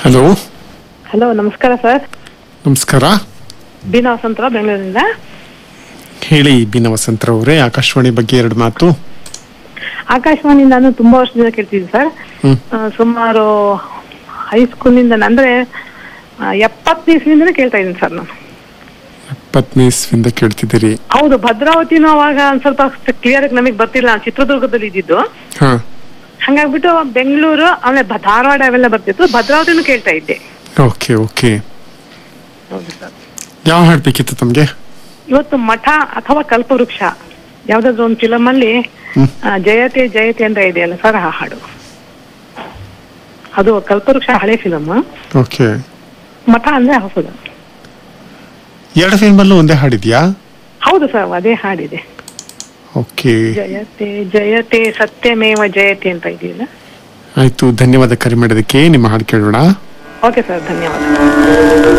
Hello hello ನಮಸ್ಕಾರ sir ನಮಸ್ಕಾರ ಬೀನಾ ವಸಂತರ ಬೆಂಗಳೂರಿಂದ ಹೇಳಿ ಬಿನ ವಸಂತರವರೇ ಆಕಾಶವಾಣಿ ಬಗ್ಗೆ ಎರಡು ಮಾತು ಆಕಾಶವಾಣಿ ನಾನು ತುಂಬಾ ವರ್ಷದಿಂದ ಕೇಳ್ತಿದ್ದೆ ಸರ್ ಹ್ಮ್ ಆ, ಸುಮಾರು ಹೈಸ್ಕೂಲಿಂದ ಅಂದ್ರೆ ಎಪ್ಪತ್ತನೇ ಇಸ್ವಿಯಿಂದನೇ ಕೇಳ್ತಾ ಇದ್ದೀನಿ ಸರ್ ನಾನು ಎಪ್ಪತ್ತನೇ ಇಸ್ವಿಂದ ಕೇಳ್ತಿದ್ದೀರಿ ಹೌದು ಭದ್ರಾವತಿನೂ ಅವಾಗ ಒಂದ್ ಸ್ವಲ್ಪ ಕ್ಲಿಯರ್ ಆಗಿ ನಮಗೆ ಬರ್ತಿಲ್ಲ ನಾನು ಚಿತ್ರದುರ್ಗದಲ್ಲಿ ಇದ್ದಿದ್ದು ಹಾ ಹಂಗಾಗ್ಬಿಟ್ಟು ಬೆಂಗಳೂರು ಆಮೇಲೆ ಭ- ಧಾರವಾಡ ಅವೆಲ್ಲ ಬರ್ತಿತ್ತು ಭದ್ರಾವತಿನೂ ಕೇಳ್ತಾ ಇದ್ದೆ ಓಕೆ ಓಕೆ ಹೌದು ಸರ್ ಯಾವ ಹಾಡು ಬೇಕಿತ್ತು ತಮಗೆ ಇವತ್ತು ಮಠ ಅಥವಾ ಕಲ್ಪವೃಕ್ಷ ಯಾವ್ದಾದ್ರು ಒಂದು ಫಿಲಮ್ ಅಲ್ಲಿ ಹ್ಮ್. ಆ, ಜಯತೆ ಜಯತೆ ಅಂತ ಇದೆಯಲ್ಲ ಸರ್ ಆ ಹಾಡು ಅದು ಕಲ್ಪವೃಕ್ಷ ಹಳೆ ಫಿಲಮ್ ಓಕೆ ಮಠ ಅಂದ್ರೆ ಹೊಸದು ಎರಡು ಫಿಲ್ಮಲ್ಲೂ ಒಂದೇ ಹಾಡಿದ್ಯಾ ಹೌದು ಸರ್ ಅದೇ ಹಾಡಿದೆ ಓಕೆ ಜಯತೆ ಜಯತೆ ಸತ್ಯಮೇವ ಜಯತೆ ಅಂತ ಇದೆಯಲ್ಲ ಆಯ್ತು ಧನ್ಯವಾದ ಕರೆ ಮಾಡೋದಕ್ಕೆ ನಿಮ್ಮ ಹಾಡು ಕೇಳೋಣ ಓಕೆ ಸರ್ ಧನ್ಯವಾದ